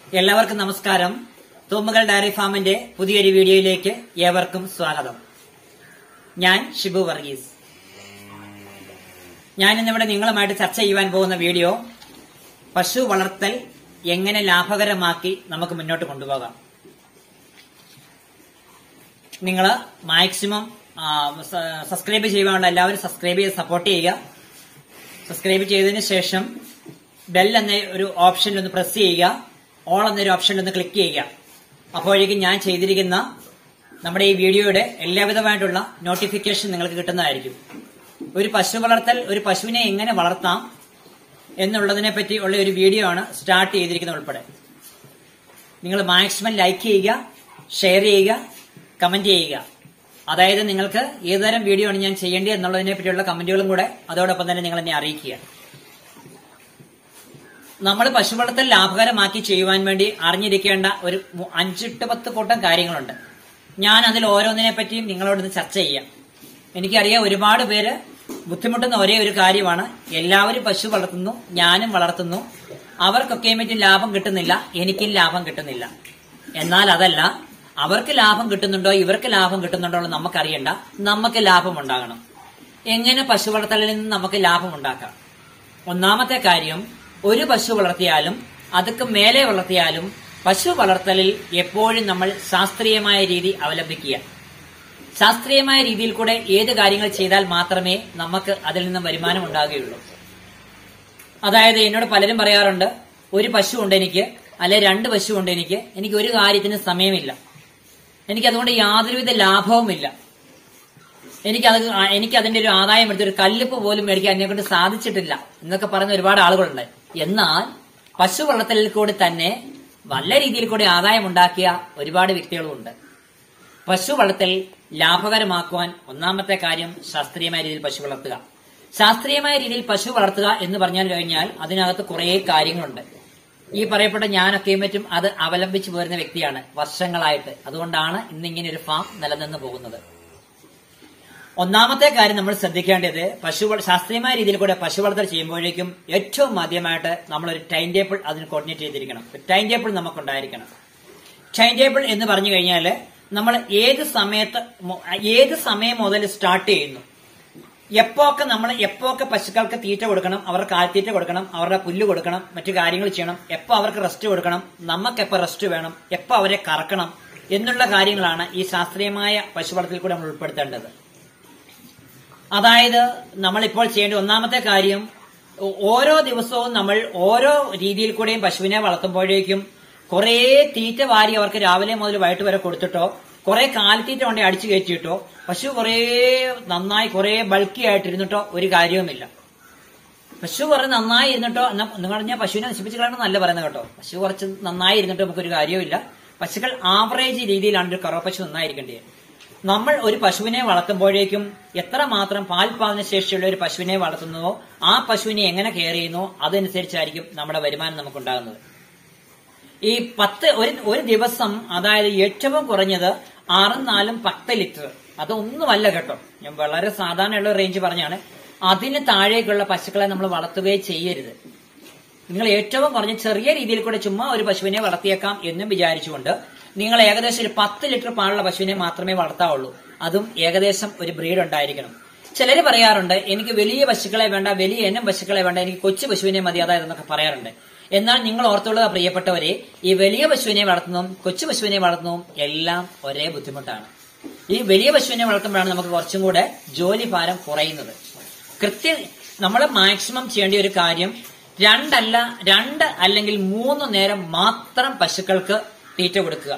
എല്ലാവർക്കും നമസ്കാരം തോമുകൾ ഡയറി ഫാമിന്റെ പുതിയൊരു വീഡിയോയിലേക്ക് ഏവർക്കും സ്വാഗതം ഞാൻ ഷിബു വർഗീസ് ഞാൻ ഇന്നിവിടെ നിങ്ങളുമായിട്ട് ചർച്ച ചെയ്യുവാൻ പോകുന്ന വീഡിയോ പശു വളർത്തൽ എങ്ങനെ ലാഭകരമാക്കി നമുക്ക് മുന്നോട്ട് കൊണ്ടുപോകാം നിങ്ങൾ മാക്സിമം സബ്സ്ക്രൈബ് ചെയ്യുവാനുള്ള എല്ലാവരും സബ്സ്ക്രൈബ് ചെയ്ത് സപ്പോർട്ട് ചെയ്യുക സബ്സ്ക്രൈബ് ചെയ്തതിന് ശേഷം ബെൽ എന്ന ഒരു ഓപ്ഷനിൽ ഒന്ന് പ്രസ് ചെയ്യുക ഓൾ എന്നൊരു ഓപ്ഷനിൽ ഒന്ന് ക്ലിക്ക് ചെയ്യുക അപ്പോഴേക്കും ഞാൻ ചെയ്തിരിക്കുന്ന നമ്മുടെ ഈ വീഡിയോയുടെ എല്ലാവിധമായിട്ടുള്ള നോട്ടിഫിക്കേഷൻ നിങ്ങൾക്ക് കിട്ടുന്നതായിരിക്കും ഒരു പശു വളർത്തൽ ഒരു പശുവിനെ എങ്ങനെ വളർത്താം എന്നുള്ളതിനെ പറ്റി ഉള്ള ഒരു വീഡിയോ ആണ് സ്റ്റാർട്ട് ചെയ്തിരിക്കുന്നത് ഉൾപ്പെടെ നിങ്ങൾ മാക്സിമം ലൈക്ക് ചെയ്യുക ഷെയർ ചെയ്യുക കമന്റ് ചെയ്യുക അതായത് നിങ്ങൾക്ക് ഏതുതരം വീഡിയോ ആണ് ഞാൻ ചെയ്യേണ്ടത് എന്നുള്ളതിനെ പറ്റിയുള്ള കമന്റുകളും കൂടെ അതോടൊപ്പം തന്നെ നിങ്ങൾ എന്നെ അറിയിക്കുക നമ്മൾ പശു വളർത്തൽ ലാഭകരമാക്കി ചെയ്യുവാൻ വേണ്ടി അറിഞ്ഞിരിക്കേണ്ട ഒരു മു- അഞ്ചെട്ട് പത്ത് കൂട്ടം കാര്യങ്ങളുണ്ട് ഞാൻ അതിൽ ഓരോന്നിനെ പറ്റിയും നിങ്ങളോട് ഇന്ന് ചർച്ച ചെയ്യാം എനിക്കറിയാം ഒരുപാട് പേര് ബുദ്ധിമുട്ടുന്ന ഒരേ ഒരു കാര്യമാണ് എല്ലാവരും പശു വളർത്തുന്നു ഞാനും വളർത്തുന്നു അവർക്കൊക്കെ പറ്റി ലാഭം കിട്ടുന്നില്ല എനിക്കും ലാഭം കിട്ടുന്നില്ല എന്നാൽ അതല്ല അവർക്ക് ലാഭം കിട്ടുന്നുണ്ടോ ഇവർക്ക് ലാഭം കിട്ടുന്നുണ്ടോ എന്ന് നമുക്കറിയണ്ട നമുക്ക് ലാഭം ഉണ്ടാകണം എങ്ങനെ പശു വളർത്തലിൽ നിന്ന് നമുക്ക് ലാഭം ഉണ്ടാക്കാം ഒന്നാമത്തെ കാര്യം ഒരു പശു വളർത്തിയാലും അതൊക്കെ മേലെ വളർത്തിയാലും പശു വളർത്തലിൽ എപ്പോഴും നമ്മൾ ശാസ്ത്രീയമായ രീതി അവലംബിക്കുക ശാസ്ത്രീയമായ രീതിയിൽ കൂടെ ഏത് കാര്യങ്ങൾ ചെയ്താൽ മാത്രമേ നമുക്ക് അതിൽ നിന്നും വരുമാനം ഉണ്ടാകുകയുള്ളൂ അതായത് എന്നോട് പലരും പറയാറുണ്ട് ഒരു പശു ഉണ്ട് എനിക്ക് അല്ലെ രണ്ട് പശു ഉണ്ട് എനിക്ക് എനിക്ക് ഒരു കാര്യത്തിന് സമയമില്ല എനിക്ക് അതുകൊണ്ട് യാതൊരുവിധ ലാഭവുമില്ല എനിക്കത് ആ- എനിക്ക് അതിന്റെ ഒരു ആദായം എടുത്ത് ഒരു കല്ലിപ്പ് പോലും മേടിക്കാൻ എന്നെ കൊണ്ട് സാധിച്ചിട്ടില്ല എന്നൊക്കെ പറയുന്ന ഒരുപാട് ആളുകളുണ്ട് എന്നാൽ പശു വളർത്തലിൽ കൂടി തന്നെ നല്ല രീതിയിൽ കൂടി ആദായം ഉണ്ടാക്കിയ ഒരുപാട് വ്യക്തികളുമുണ്ട് പശു വളർത്തൽ ലാഭകരമാക്കുവാൻ ഒന്നാമത്തെ കാര്യം ശാസ്ത്രീയമായ രീതിയിൽ പശു വളർത്തുക ശാസ്ത്രീയമായ രീതിയിൽ പശു വളർത്തുക എന്ന് പറഞ്ഞാൽ കഴിഞ്ഞാൽ അതിനകത്ത് കുറേ കാര്യങ്ങളുണ്ട് ഈ പറയപ്പെട്ട ഞാനൊക്കെയും മറ്റും അത് അവലംബിച്ചു പോരുന്ന വ്യക്തിയാണ് വർഷങ്ങളായിട്ട് അതുകൊണ്ടാണ് ഇന്നിങ്ങനെ ഒരു ഫാം നിലനിന്ന് പോകുന്നത് ഒന്നാമത്തെ കാര്യം നമ്മൾ ശ്രദ്ധിക്കേണ്ടത് പശു വള- ശാസ്ത്രീയമായ രീതിയിൽ കൂടെ പശു വളർത്തൽ ചെയ്യുമ്പോഴേക്കും ഏറ്റവും ആദ്യമായിട്ട് നമ്മളൊരു ടൈം ടേബിൾ അതിന് കോർഡിനേറ്റ് ചെയ്തിരിക്കണം ഒരു ടൈം ടേബിൾ നമുക്കുണ്ടായിരിക്കണം ടൈം ടേബിൾ എന്ന് പറഞ്ഞു കഴിഞ്ഞാൽ നമ്മൾ ഏത് സമയത്ത് മു- ഏത് സമയം മുതൽ സ്റ്റാർട്ട് ചെയ്യുന്നു എപ്പോക്കെ നമ്മൾ എപ്പോക്കെ പശുക്കൾക്ക് തീറ്റ കൊടുക്കണം അവർക്ക് കാൽത്തീറ്റ കൊടുക്കണം അവരുടെ പുല്ല് കൊടുക്കണം മറ്റു കാര്യങ്ങൾ ചെയ്യണം എപ്പോ അവർക്ക് റെസ്റ്റ് കൊടുക്കണം നമുക്ക് എപ്പോ റെസ്റ്റ് വേണം എപ്പോ അവരെ കറക്കണം എന്നുള്ള കാര്യങ്ങളാണ് ഈ ശാസ്ത്രീയമായ പശു വളർത്തൽ കൂടെ നമ്മൾ ഉൾപ്പെടുത്തേണ്ടത് അതായത് നമ്മളിപ്പോൾ ചെയ്യേണ്ട ഒന്നാമത്തെ കാര്യം ഓ- ഓരോ ദിവസവും നമ്മൾ ഓരോ രീതിയിൽ കൂടെയും പശുവിനെ വളർത്തുമ്പോഴേക്കും കുറേ തീറ്റ വാരി അവർക്ക് രാവിലെ മുതൽ വൈകിട്ട് വരെ കൊടുത്തിട്ടോ കുറെ കാലിത്തീറ്റ കൊണ്ട് അടിച്ചു കയറ്റിയിട്ടോ പശു കുറേ നന്നായി കുറേ ബൾക്കി ആയിട്ടിരുന്നിട്ടോ ഒരു കാര്യവുമില്ല പശു കുറേ നന്നായി ഇരുന്നിട്ടോ എന്നാ നിങ്ങൾ പറഞ്ഞാൽ പശുവിനെ നശിപ്പിച്ച് കളയണം നല്ല പറയുന്നത് കേട്ടോ പശു കുറച്ച് നന്നായി ഇരുന്നിട്ടോ നമുക്കൊരു കാര്യവുമില്ല പശുക്കൾ ആവറേജ് രീതിയിലാണ് ഒരു കറവ പശു നന്നായിരിക്കേണ്ടത് നമ്മൾ ഒരു പശുവിനെ വളർത്തുമ്പോഴേക്കും എത്രമാത്രം പാൽപാദന ശേഷിയുള്ള ഒരു പശുവിനെ വളർത്തുന്നുവോ ആ പശുവിനെ എങ്ങനെ കെയർ ചെയ്യുന്നോ അതനുസരിച്ചായിരിക്കും നമ്മുടെ വരുമാനം നമുക്കുണ്ടാകുന്നത് ഈ പത്ത് ഒരു ഒരു ദിവസം അതായത് ഏറ്റവും കുറഞ്ഞത് ആറും നാലും പത്ത് ലിറ്റർ അതൊന്നുമല്ല കേട്ടോ ഞാൻ വളരെ സാധാരണയുള്ള റേഞ്ച് പറഞ്ഞാണ് അതിന് താഴേക്കുള്ള പശുക്കളെ നമ്മൾ വളർത്തുകയും ചെയ്യരുത് നിങ്ങൾ ഏറ്റവും കുറഞ്ഞ ചെറിയ രീതിയിൽ കൂടെ ചുമ്മാ ഒരു പശുവിനെ വളർത്തിയേക്കാം എന്നും വിചാരിച്ചുകൊണ്ട് നിങ്ങൾ ഏകദേശം ഒരു പത്ത് ലിറ്റർ പാലുള്ള പശുവിനെ മാത്രമേ വളർത്താവുള്ളൂ അതും ഏകദേശം ഒരു ബ്രീഡ് ഉണ്ടായിരിക്കണം ചിലര് പറയാറുണ്ട് എനിക്ക് വലിയ പശുക്കളെ വേണ്ട വലിയ ഇനം പശുക്കളെ വേണ്ട എനിക്ക് കൊച്ചു പശുവിനെ മതി അതായത് എന്നൊക്കെ പറയാറുണ്ട് എന്നാൽ നിങ്ങൾ ഓർത്തുള്ള പ്രിയപ്പെട്ടവരെ ഈ വലിയ പശുവിനെ വളർത്തുന്നതും കൊച്ചു പശുവിനെ വളർത്തുന്നതും എല്ലാം ഒരേ ബുദ്ധിമുട്ടാണ് ഈ വലിയ പശുവിനെ വളർത്തുമ്പോഴാണ് നമുക്ക് കുറച്ചും കൂടെ ജോലി ഭാരം കുറയുന്നത് കൃത്യ നമ്മൾ മാക്സിമം ചെയ്യേണ്ട ഒരു കാര്യം രണ്ടല്ല രണ്ട് അല്ലെങ്കിൽ മൂന്ന് നേരം മാത്രം പശുക്കൾക്ക് തീറ്റ കൊടുക്കുക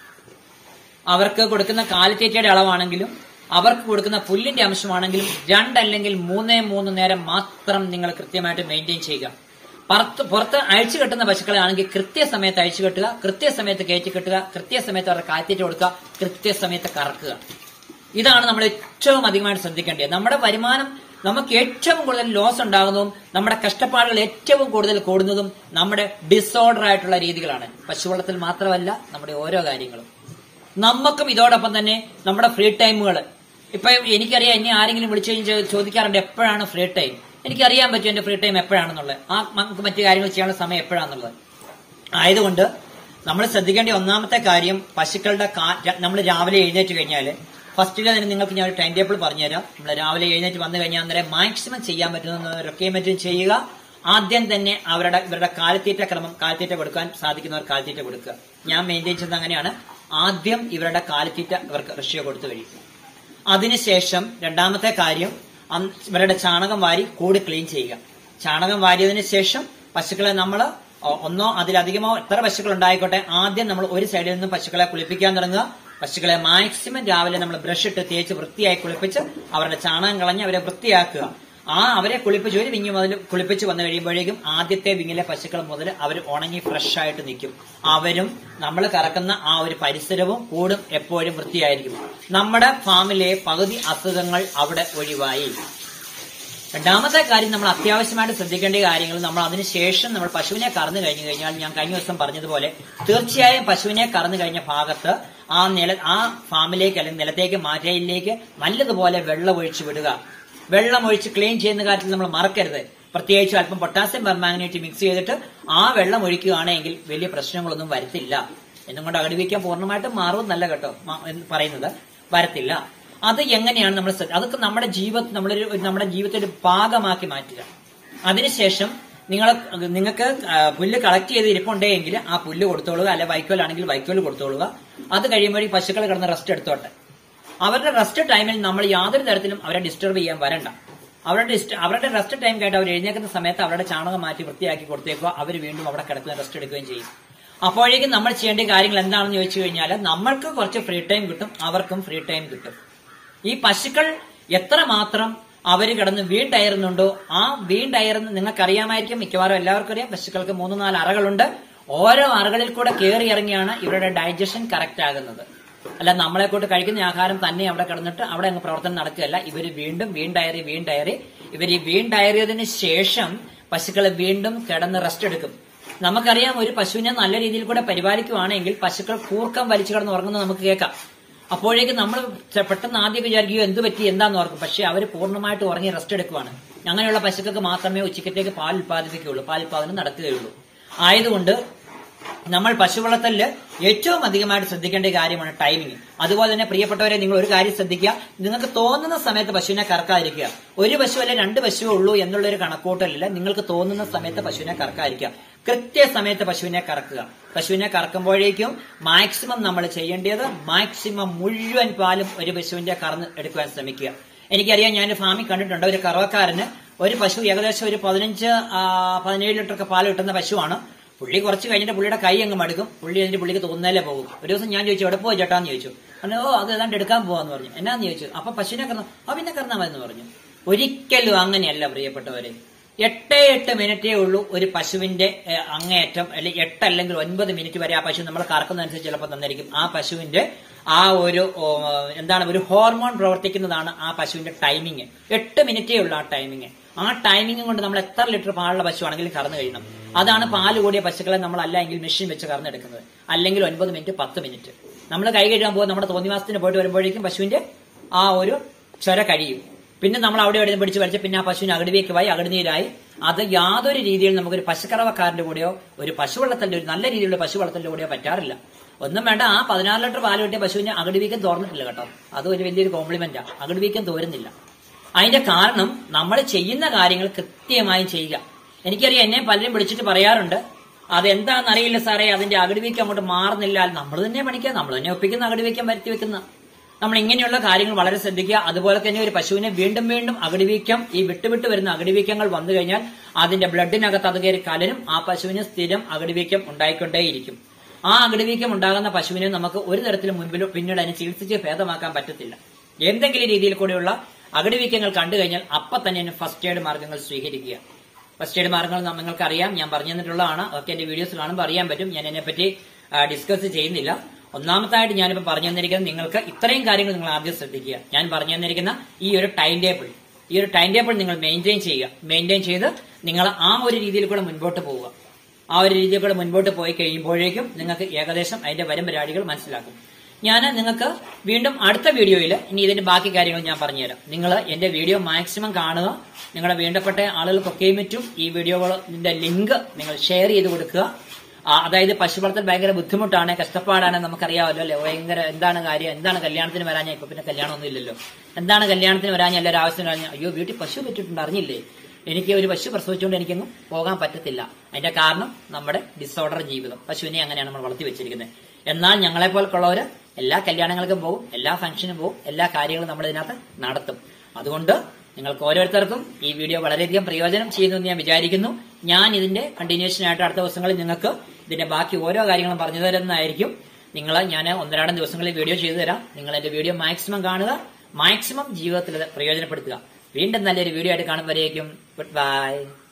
അവർക്ക് കൊടുക്കുന്ന കാലിത്തീറ്റയുടെ അളവാണെങ്കിലും അവർക്ക് കൊടുക്കുന്ന പുല്ലിന്റെ അംശമാണെങ്കിലും രണ്ടല്ലെങ്കിൽ മൂന്നേ മൂന്ന് നേരം മാത്രം നിങ്ങൾ കൃത്യമായിട്ട് മെയിൻറ്റെയിൻ ചെയ്യുക പുറത്ത് പുറത്ത് അഴിച്ചു കെട്ടുന്ന പശുക്കളെ ആണെങ്കിൽ കൃത്യസമയത്ത് അഴിച്ചു കെട്ടുക കൃത്യസമയത്ത് കയറ്റി കെട്ടുക കൃത്യസമയത്ത് അവർക്ക് കാലിത്തീറ്റ കൊടുക്കുക കൃത്യസമയത്ത് കറക്കുക ഇതാണ് നമ്മൾ ഏറ്റവും അധികമായിട്ട് ശ്രദ്ധിക്കേണ്ടത് നമ്മുടെ വരുമാനം നമുക്ക് ഏറ്റവും കൂടുതൽ ലോസ് ഉണ്ടാകുന്നതും നമ്മുടെ കഷ്ടപ്പാടുകൾ ഏറ്റവും കൂടുതൽ കൂടുന്നതും നമ്മുടെ ഡിസോർഡർ ആയിട്ടുള്ള രീതികളാണ് പശുവളത്തിൽ മാത്രമല്ല നമ്മുടെ ഓരോ കാര്യങ്ങളും നമുക്കും ഇതോടൊപ്പം തന്നെ നമ്മുടെ ഫ്രീ ടൈമുകൾ ഇപ്പൊ എനിക്കറിയാം ഇനി ആരെങ്കിലും വിളിച്ചു കഴിഞ്ഞ് ചോദിക്കാറുണ്ട് എപ്പോഴാണ് ഫ്രീ ടൈം എനിക്കറിയാൻ പറ്റും എന്റെ ഫ്രീ ടൈം എപ്പോഴാണെന്നുള്ളത് ആ നമുക്ക് മറ്റു കാര്യങ്ങൾ ചെയ്യാനുള്ള സമയം എപ്പോഴാണെന്നുള്ളത് ആയതുകൊണ്ട് നമ്മൾ ശ്രദ്ധിക്കേണ്ട ഒന്നാമത്തെ കാര്യം പശുക്കളുടെ നമ്മൾ രാവിലെ എഴുന്നേറ്റ് കഴിഞ്ഞാൽ ഫസ്റ്റിലെ തന്നെ നിങ്ങൾക്ക് ഞാൻ ഒരു ടൈം ടേബിൾ പറഞ്ഞുതരാം നമ്മൾ രാവിലെ എഴുന്നേറ്റ് വന്നു കഴിഞ്ഞാൽ അന്നേരം മാക്സിമം ചെയ്യാൻ പറ്റുന്നതൊക്കെ മറ്റും ചെയ്യുക ആദ്യം തന്നെ അവരുടെ ഇവരുടെ കാലത്തീറ്റ ക്രമം കാലത്തീറ്റ കൊടുക്കാൻ സാധിക്കുന്നവർ കാലത്തീറ്റ കൊടുക്കുക ഞാൻ മെയിൻറ്റെയിൻ ചെയ്യുന്നത് അങ്ങനെയാണ് ആദ്യം ഇവരുടെ കാലത്തീറ്റ ഇവർക്ക് റഷ്യ കൊടുത്തു കഴിയും അതിനുശേഷം രണ്ടാമത്തെ കാര്യം അന്ന് ഇവരുടെ ചാണകം വാരി കൂട് ക്ലീൻ ചെയ്യുക ചാണകം വാരിയതിനു ശേഷം പശുക്കളെ നമ്മൾ ഒന്നോ അതിലധികമോ എത്ര പശുക്കൾ ഉണ്ടായിക്കോട്ടെ ആദ്യം നമ്മൾ ഒരു സൈഡിൽ നിന്ന് പശുക്കളെ കുളിപ്പിക്കാൻ തുടങ്ങുക പശുക്കളെ മാക്സിമം രാവിലെ നമ്മൾ ബ്രഷ് ഇട്ട് തേച്ച് വൃത്തിയായി കുളിപ്പിച്ച് അവരുടെ ചാണകം കളഞ്ഞ് അവരെ വൃത്തിയാക്കുക ആ അവരെ കുളിപ്പിച്ച് ഒരു വിങ്ങി മുതൽ കുളിപ്പിച്ച് വന്നു കഴിയുമ്പോഴേക്കും ആദ്യത്തെ വിങ്ങിലെ പശുക്കൾ മുതൽ അവർ ഉണങ്ങി ഫ്രഷ് ആയിട്ട് നിൽക്കും അവരും നമ്മൾ കറക്കുന്ന ആ ഒരു പരിസരവും കൂടും എപ്പോഴും വൃത്തിയായിരിക്കും നമ്മുടെ ഫാമിലെ പകുതി അസുഖങ്ങൾ അവിടെ ഒഴിവായി രണ്ടാമത്തെ കാര്യം നമ്മൾ അത്യാവശ്യമായിട്ട് ശ്രദ്ധിക്കേണ്ട കാര്യങ്ങൾ നമ്മൾ അതിനുശേഷം നമ്മൾ പശുവിനെ കറന്നു കഴിഞ്ഞു കഴിഞ്ഞാൽ ഞാൻ കഴിഞ്ഞ ദിവസം പറഞ്ഞതുപോലെ തീർച്ചയായും പശുവിനെ കറന്നു കഴിഞ്ഞ ഭാഗത്ത് ആ നില ആ ഫാമിലേക്ക് അല്ലെങ്കിൽ നിലത്തേക്ക് മാറ്റയിലേക്ക് നല്ലതുപോലെ വെള്ളം ഒഴിച്ചു വിടുക വെള്ളം ഒഴിച്ച് ക്ലീൻ ചെയ്യുന്ന കാര്യത്തിൽ നമ്മൾ മറക്കരുത് പ്രത്യേകിച്ച് അല്പം പൊട്ടാസ്യം പെർമാഗ്നേറ്റ് മിക്സ് ചെയ്തിട്ട് ആ വെള്ളം ഒഴിക്കുകയാണെങ്കിൽ വലിയ പ്രശ്നങ്ങളൊന്നും വരത്തില്ല എന്നും കൊണ്ട് അകടിവയ്ക്കാൻ പൂർണ്ണമായിട്ടും മാറുമെന്നല്ല കേട്ടോ മ- എന്ന് പറയുന്നത് വരത്തില്ല അത് എങ്ങനെയാണ് നമ്മൾ ശ്രദ്ധ- അതൊക്കെ നമ്മുടെ ജീവിത നമ്മളൊരു ഒരു- നമ്മുടെ ജീവിതത്തിന്റെ ഒരു ഭാഗമാക്കി മാറ്റുക അതിനുശേഷം നിങ്ങൾ നിങ്ങൾക്ക് ആ, പുല്ല് കളക്ട് ചെയ്ത് ഇരിപ്പുണ്ടെങ്കിൽ ആ പുല്ല് കൊടുത്തോളുക അല്ലെ വൈക്കോലാണെങ്കിൽ വൈക്കോൽ കൊടുത്തോളുക അത് കഴിയുമ്പോഴേ പശുക്കൾ കിടന്ന് റെസ്റ്റ് എടുത്തോട്ടെ അവരുടെ റെസ്റ്റ് ടൈമിൽ നമ്മൾ യാതൊരു തരത്തിലും അവരെ ഡിസ്റ്റർബ് ചെയ്യാൻ വരണ്ട അവരുടെ ഡിസ്റ്റ- അവരുടെ റെസ്റ്റ് ടൈം കേട്ട് അവർ എഴുന്നേക്കുന്ന സമയത്ത് അവരുടെ ചാണകം മാറ്റി വൃത്തിയാക്കി കൊടുത്തേക്കുക അവർ വീണ്ടും അവിടെ കിടക്കുന്ന റെസ്റ്റ് എടുക്കുകയും ചെയ്യും അപ്പോഴേക്കും നമ്മൾ ചെയ്യേണ്ട കാര്യങ്ങൾ എന്താണെന്ന് ചോദിച്ചു കഴിഞ്ഞാൽ നമ്മൾക്ക് കുറച്ച് ഫ്രീ ടൈം കിട്ടും അവർക്കും ഫ്രീ ടൈം കിട്ടും ഈ പശുക്കൾ എത്രമാത്രം അവർ കിടന്ന് വീണ്ടയറുന്നുണ്ടോ ആ വീണ്ടയറുന്ന നിങ്ങൾക്കറിയാമായിരിക്കും മിക്കവാറും എല്ലാവർക്കും അറിയാം പശുക്കൾക്ക് മൂന്ന് നാല് അറകളുണ്ട് ഓരോ അറകളിൽ കൂടെ കയറി ഇറങ്ങിയാണ് ഇവരുടെ ഡൈജഷൻ കറക്റ്റ് ആകുന്നത് അല്ല നമ്മളെ കൊണ്ട് കഴിക്കുന്ന ആഹാരം തന്നെ അവിടെ കിടന്നിട്ട് അവിടെ അങ്ങ് പ്രവർത്തനം നടക്കുകയല്ല ഇവർ വീണ്ടും വീണ്ടയറി വീണ്ടയറി ഇവർ ഈ വീണ്ടയറിയതിന് ശേഷം പശുക്കൾ വീണ്ടും കിടന്ന് റെസ്റ്റ് എടുക്കും നമുക്കറിയാം ഒരു പശുവിനെ നല്ല രീതിയിൽ കൂടെ പരിപാലിക്കുവാണെങ്കിൽ പശുക്കൾ കൂർക്കം വലിച്ചു കിടന്ന് ഉറങ്ങുന്നത് നമുക്ക് കേൾക്കാം അപ്പോഴേക്കും നമ്മൾ പെട്ടെന്ന് ആദ്യം വിചാരിക്കുകയോ എന്ത് പറ്റി എന്താന്ന് ഓർക്കും പക്ഷെ അവർ പൂർണ്ണമായിട്ട് ഉറങ്ങി റെസ്റ്റ് എടുക്കുവാണ് അങ്ങനെയുള്ള പശുക്കൾക്ക് മാത്രമേ ഉച്ചക്കത്തേക്ക് പാൽ ഉൽപ്പാദിപ്പിക്കുകയുള്ളൂ പാൽ ഉൽപ്പാദനം നടക്കുകയുള്ളൂ ആയതുകൊണ്ട് നമ്മൾ പശു വളർത്തലില് ഏറ്റവും അധികമായിട്ട് ശ്രദ്ധിക്കേണ്ട ഒരു കാര്യമാണ് ടൈമിംഗ് അതുപോലെ തന്നെ പ്രിയപ്പെട്ടവരെ നിങ്ങൾ ഒരു കാര്യം ശ്രദ്ധിക്കുക നിങ്ങൾക്ക് തോന്നുന്ന സമയത്ത് പശുവിനെ കറക്കാതിരിക്കുക ഒരു പശു അല്ലെ രണ്ട് പശുവേ ഉള്ളൂ എന്നുള്ള ഒരു കണക്കൂട്ടലില്ല നിങ്ങൾക്ക് തോന്നുന്ന സമയത്ത് പശുവിനെ കറക്കാതിരിക്കുക കൃത്യസമയത്ത് പശുവിനെ കറക്കുക പശുവിനെ കറക്കുമ്പോഴേക്കും മാക്സിമം നമ്മൾ ചെയ്യേണ്ടത് മാക്സിമം മുഴുവൻ പാലും ഒരു പശുവിന്റെ കറന്ന് എടുക്കുവാൻ ശ്രമിക്കുക എനിക്കറിയാം ഞാൻ ഫാമിൽ കണ്ടിട്ടുണ്ട് ഒരു കറവക്കാരന് ഒരു പശു ഏകദേശം ഒരു പതിനഞ്ച് ആ, പതിനേഴ് ലിറ്ററൊക്കെ പാൽ കിട്ടുന്ന പശുവാണ് പുള്ളി കുറച്ച് കഴിഞ്ഞിട്ട് പുള്ളിയുടെ കൈ അങ്ങ് മടുക്കും പുള്ളി അതിന്റെ പുള്ളിക്ക് തോന്നുന്നല്ലേ പോകും ഒരു ദിവസം ഞാൻ ചോദിച്ചു എവിടെ പോയി ചേട്ടാന്ന് ചോദിച്ചു പറഞ്ഞു ഓ അത് ഏതാണ്ട് എടുക്കാൻ പോവാന്ന് പറഞ്ഞു എന്നാന്ന് ചോദിച്ചു അപ്പൊ പശുവിനെ കറന്നു ആ പിന്നെ കറന്നാ മതി എന്ന് പറഞ്ഞു ഒരിക്കലും അങ്ങനെയല്ല പ്രിയപ്പെട്ടവരെ എട്ടേ എട്ട് മിനിറ്റേ ഉള്ളൂ ഒരു പശുവിന്റെ ഏ, അങ്ങേയറ്റം അല്ലെങ്കിൽ എട്ട് അല്ലെങ്കിൽ ഒൻപത് മിനിറ്റ് വരെ ആ പശു നമ്മൾ കറക്കുന്നതനുസരിച്ച് ചിലപ്പോൾ തന്നിരിക്കും ആ പശുവിന്റെ ആ ഒരു ഓ, എന്താണ് ഒരു ഹോർമോൺ പ്രവർത്തിക്കുന്നതാണ് ആ പശുവിന്റെ ടൈമിങ് എട്ട് മിനിറ്റേ ഉള്ളൂ ആ ടൈമിങ് ആ ടൈമിംഗ് കൊണ്ട് നമ്മൾ എത്ര ലിറ്റർ പാലുള്ള പശുവാണെങ്കിലും കറന്നു കഴിയണം അതാണ് പാല് കൂടിയ പശുക്കളെ നമ്മൾ അല്ല എങ്കിൽ മെഷീൻ വെച്ച് കറന്നെടുക്കുന്നത് അല്ലെങ്കിൽ ഒൻപത് മിനിറ്റ് പത്ത് മിനിറ്റ് നമ്മൾ കൈ കഴുകാൻ പോകുമ്പോൾ നമ്മുടെ തോന്നിവാസത്തിന് പോയിട്ട് വരുമ്പോഴേക്കും പശുവിന്റെ ആ ഒരു ചൊര കഴിയും പിന്നെ നമ്മൾ അവിടെ എവിടെ പിടിച്ച് വലിച്ച് പിന്നെ ആ പശുവിന് അകടിവേക്കുമായി അകടിനീരായി അത് യാതൊരു രീതിയിൽ നമുക്കൊരു പശുക്കറവക്കാരന്റെ കൂടെയോ ഒരു പശു വളർത്തലിന്റെ ഒരു നല്ല രീതിയിലുള്ള പശു വളർത്തലിന്റെ കൂടെയോ പറ്റാറില്ല ഒന്നും വേണ്ട ആ പതിനാറ് ലിറ്റർ പാല് കിട്ടിയ പശുവിന് അകടിവീക്കം തോർന്നിട്ടില്ല കേട്ടോ അത് ഒരു വലിയൊരു കോംപ്ലിമെന്റാ അകടിവീക്കം തോരുന്നില്ല അതിന്റെ കാരണം നമ്മൾ ചെയ്യുന്ന കാര്യങ്ങൾ കൃത്യമായി ചെയ്യുക എനിക്കറിയാം എന്നെ പലരും വിളിച്ചിട്ട് പറയാറുണ്ട് അതെന്താണെന്ന് അറിയില്ല സാറേ അതിന്റെ അകടിവീക്കം അങ്ങോട്ട് മാറുന്നില്ല നമ്മൾ തന്നെ പണിക്കുക നമ്മൾ തന്നെ ഒപ്പിക്കുന്ന അകടിവീക്കം വരുത്തി വെക്കുന്ന നമ്മൾ ഇങ്ങനെയുള്ള കാര്യങ്ങൾ വളരെ ശ്രദ്ധിക്കുക അതുപോലെ തന്നെ ഒരു പശുവിനെ വീണ്ടും വീണ്ടും അകടിവീക്കം ഈ വിട്ടുവിട്ട് വരുന്ന അകടിവീക്കങ്ങൾ വന്നു കഴിഞ്ഞാൽ അതിന്റെ ബ്ലഡിനകത്ത് അത് കയറി കലരും ആ പശുവിന് സ്ഥിരം അകടിവീക്കം ഉണ്ടായിക്കൊണ്ടേയിരിക്കും ആ അകടിവീക്കം ഉണ്ടാകുന്ന പശുവിനെ നമുക്ക് ഒരു തരത്തിലും മുൻപിലോ പിന്നീട് അതിനെ ചികിത്സിച്ച് ഭേദമാക്കാൻ പറ്റത്തില്ല എന്തെങ്കിലും രീതിയിൽ കൂടെയുള്ള അകടിവീക്കങ്ങൾ കണ്ടു കഴിഞ്ഞാൽ അപ്പൊ തന്നെ അതിന് ഫസ്റ്റ് എയ്ഡ് മാർഗങ്ങൾ സ്വീകരിക്കുക ഫസ്റ്റ് എയ്ഡ് മാർഗങ്ങൾ ന- നിങ്ങൾക്കറിയാം ഞാൻ പറഞ്ഞു തന്നിട്ടുള്ളതാണ് അതൊക്കെ എന്റെ വീഡിയോസ് കാണുമ്പോൾ അറിയാൻ പറ്റും ഞാൻ അതിനെപ്പറ്റി ഡിസ്കസ് ചെയ്യുന്നില്ല ഒന്നാമത്തായിട്ട് ഞാനിപ്പോൾ പറഞ്ഞു തന്നിരിക്കുന്നത് നിങ്ങൾക്ക് ഇത്രയും കാര്യങ്ങൾ നിങ്ങൾ ആദ്യം ശ്രദ്ധിക്കുക ഞാൻ പറഞ്ഞു തന്നിരിക്കുന്ന ഈ ഒരു ടൈം ടേബിൾ ഈ ഒരു ടൈം ടേബിൾ നിങ്ങൾ മെയിൻറ്റെയിൻ ചെയ്യുക മെയിൻറ്റെയിൻ ചെയ്ത് നിങ്ങൾ ആ ഒരു രീതിയിൽ കൂടെ മുൻപോട്ട് പോവുക ആ ഒരു രീതിയിൽ കൂടെ മുൻപോട്ട് പോയി കഴിയുമ്പോഴേക്കും നിങ്ങൾക്ക് ഏകദേശം അതിന്റെ വരും പരിപാടികൾ മനസ്സിലാക്കും ഞാൻ നിങ്ങൾക്ക് വീണ്ടും അടുത്ത വീഡിയോയിൽ ഇനി ഇതിന്റെ ബാക്കി കാര്യങ്ങൾ ഞാൻ പറഞ്ഞുതരാം നിങ്ങൾ എന്റെ വീഡിയോ മാക്സിമം കാണുക നിങ്ങളുടെ വേണ്ടപ്പെട്ട ആളുകൾക്കൊക്കെയും പറ്റും ഈ വീഡിയോകളുടെ ലിങ്ക് നിങ്ങൾ ഷെയർ ചെയ്ത് കൊടുക്കുക ആ, അതായത് പശു വളർത്തൽ ഭയങ്കര ബുദ്ധിമുട്ടാണ് കഷ്ടപ്പാടാണ് നമുക്കറിയാമല്ലോ അല്ലെ ഭയങ്കര എന്താണ് കാര്യം എന്താണ് കല്യാണത്തിന് വരാൻ ഇപ്പൊ പിന്നെ കല്യാണമൊന്നും ഇല്ലല്ലോ എന്താണ് കല്യാണത്തിന് വരാൻ എല്ലാവരും ആവശ്യത്തിന് വരാൻ അയ്യോ വീട്ടിൽ പശു പറ്റിയിട്ടുണ്ട് അറിഞ്ഞില്ലേ എനിക്ക് ഒരു പശു പ്രസവിച്ചുകൊണ്ട് എനിക്കൊന്നും പോകാൻ പറ്റത്തില്ല അതിന്റെ കാരണം നമ്മുടെ ഡിസോർഡർ ജീവിതം പശുവിനെ അങ്ങനെയാണ് നമ്മൾ വളർത്തി വെച്ചിരിക്കുന്നത് എന്നാൽ ഞങ്ങളെ പോലുള്ളവര് എല്ലാ കല്യാണങ്ങൾക്കും പോകും എല്ലാ ഫംഗ്ഷനും പോകും എല്ലാ കാര്യങ്ങളും നമ്മൾ ഇതിനകത്ത് നടത്തും അതുകൊണ്ട് നിങ്ങൾക്ക് ഓരോരുത്തർക്കും ഈ വീഡിയോ വളരെയധികം പ്രയോജനം ചെയ്യുന്നു എന്ന് ഞാൻ വിചാരിക്കുന്നു ഞാൻ ഇതിന്റെ കണ്ടിന്യൂഷൻ ആയിട്ട് അടുത്ത ദിവസങ്ങളിൽ നിങ്ങൾക്ക് ഇതിന്റെ ബാക്കി ഓരോ കാര്യങ്ങളും പറഞ്ഞു തരുന്നതായിരിക്കും നിങ്ങൾ ഞാൻ ഒന്നരാടം ദിവസങ്ങളിൽ വീഡിയോ ചെയ്തു തരാം നിങ്ങൾ എന്റെ വീഡിയോ മാക്സിമം കാണുക മാക്സിമം ജീവിതത്തിൽ അത് പ്രയോജനപ്പെടുത്തുക വീണ്ടും നല്ലൊരു വീഡിയോ ആയിട്ട് കാണുമ്പോഴേക്കും ഗുഡ് ബൈ